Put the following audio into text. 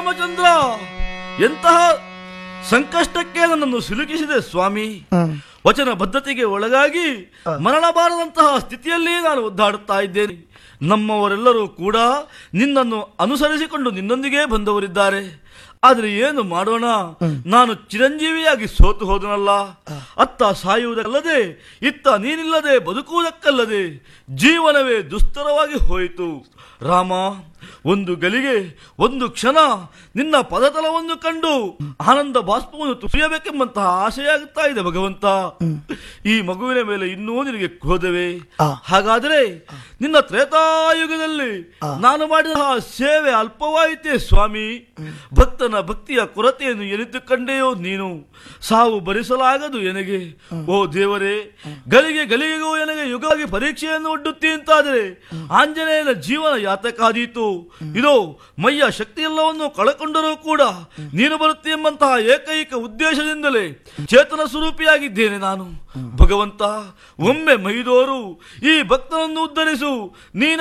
ಶ್ರೀರಾಮಚಂದ್ರ ಎಂತಹ ಸಂಕಷ್ಟಕ್ಕೆ ನನ್ನನ್ನು ಸಿಲುಕಿಸಿದೆ ಸ್ವಾಮಿ ವಚನ ಬದ್ಧತೆಗೆ ಒಳಗಾಗಿ ಮರಣಬಾರದಂತಹ ಸ್ಥಿತಿಯಲ್ಲಿ ನಾನು ಒದ್ದಾಡುತ್ತಾ ಇದ್ದೇನೆ ನಮ್ಮವರೆಲ್ಲರೂ ಕೂಡ ನಿನ್ನನ್ನು ಅನುಸರಿಸಿಕೊಂಡು ನಿನ್ನೊಂದಿಗೆ ಬಂದವರಿದ್ದಾರೆ ಆದರೆ ಏನು ಮಾಡೋಣ ನಾನು ಚಿರಂಜೀವಿಯಾಗಿ ಸೋತು ಹೋದನಲ್ಲ ಅತ್ತ ಸಾಯುವುದಲ್ಲದೆ ಇತ್ತ ನೀನಿಲ್ಲದೆ ಬದುಕುವುದಕ್ಕಲ್ಲದೆ ಜೀವನವೇ ದುಸ್ತರವಾಗಿ ಹೋಯಿತು ರಾಮ ಒಂದು ಗಳಿಗೆ ಒಂದು ಕ್ಷಣ ನಿನ್ನ ಪದತಲವನ್ನು ಕಂಡು ಆನಂದ ಬಾಷ್ಪವನ್ನು ತುರಿಯಬೇಕೆಂಬಂತಹ ಆಸೆಯಾಗುತ್ತಾ ಇದೆ ಭಗವಂತ ಈ ಮಗುವಿನ ಮೇಲೆ ಇನ್ನೂ ನಿನಗೆ ಕ್ರೋಧವೇ ಆ. ಹಾಗಾದರೆ ನಿನ್ನ ತ್ರೇತಾಯುಗದಲ್ಲಿ ನಾನು ಮಾಡಿದ ಸೇವೆ ಅಲ್ಪವಾಯಿತೇ ಸ್ವಾಮಿ ಭಕ್ತನ ಭಕ್ತಿಯ ಕೊರತೆಯನ್ನು ಎನಿತುಕೊಂಡೆಯೋ ನೀನು ಸಾವು ಭರಿಸಲಾಗದು ಎನಗೆ ಓ ದೇವರೇ ಗಳಿಗೆ ಗಳಿಗೆಗೂ ಎನಗೆ ಯುಗಾಗಿ ಪರೀಕ್ಷೆಯನ್ನು ಒಡ್ಡುತ್ತಿ ಅಂತಾದರೆ ಆಂಜನೇಯನ ಜೀವನ ಯಾತಕಾದೀತು ಇದು ಮೈಯ ಶಕ್ತಿಯೆಲ್ಲವನ್ನು ಕಳಕೊಂಡರೂ ಕೂಡ ನೀನು ಬರುತ್ತಿ ಎಂಬಂತಹ ಏಕೈಕ ಉದ್ದೇಶದಿಂದಲೇ ಚೇತನ ಸ್ವರೂಪಿಯಾಗಿದ್ದೇನೆ ನಾನು ಭಗವಂತ ಒಮ್ಮೆ ಮೈದೋರು ಈ ಭಕ್ತನನ್ನು ಉದ್ಧರಿಸು ನೀನ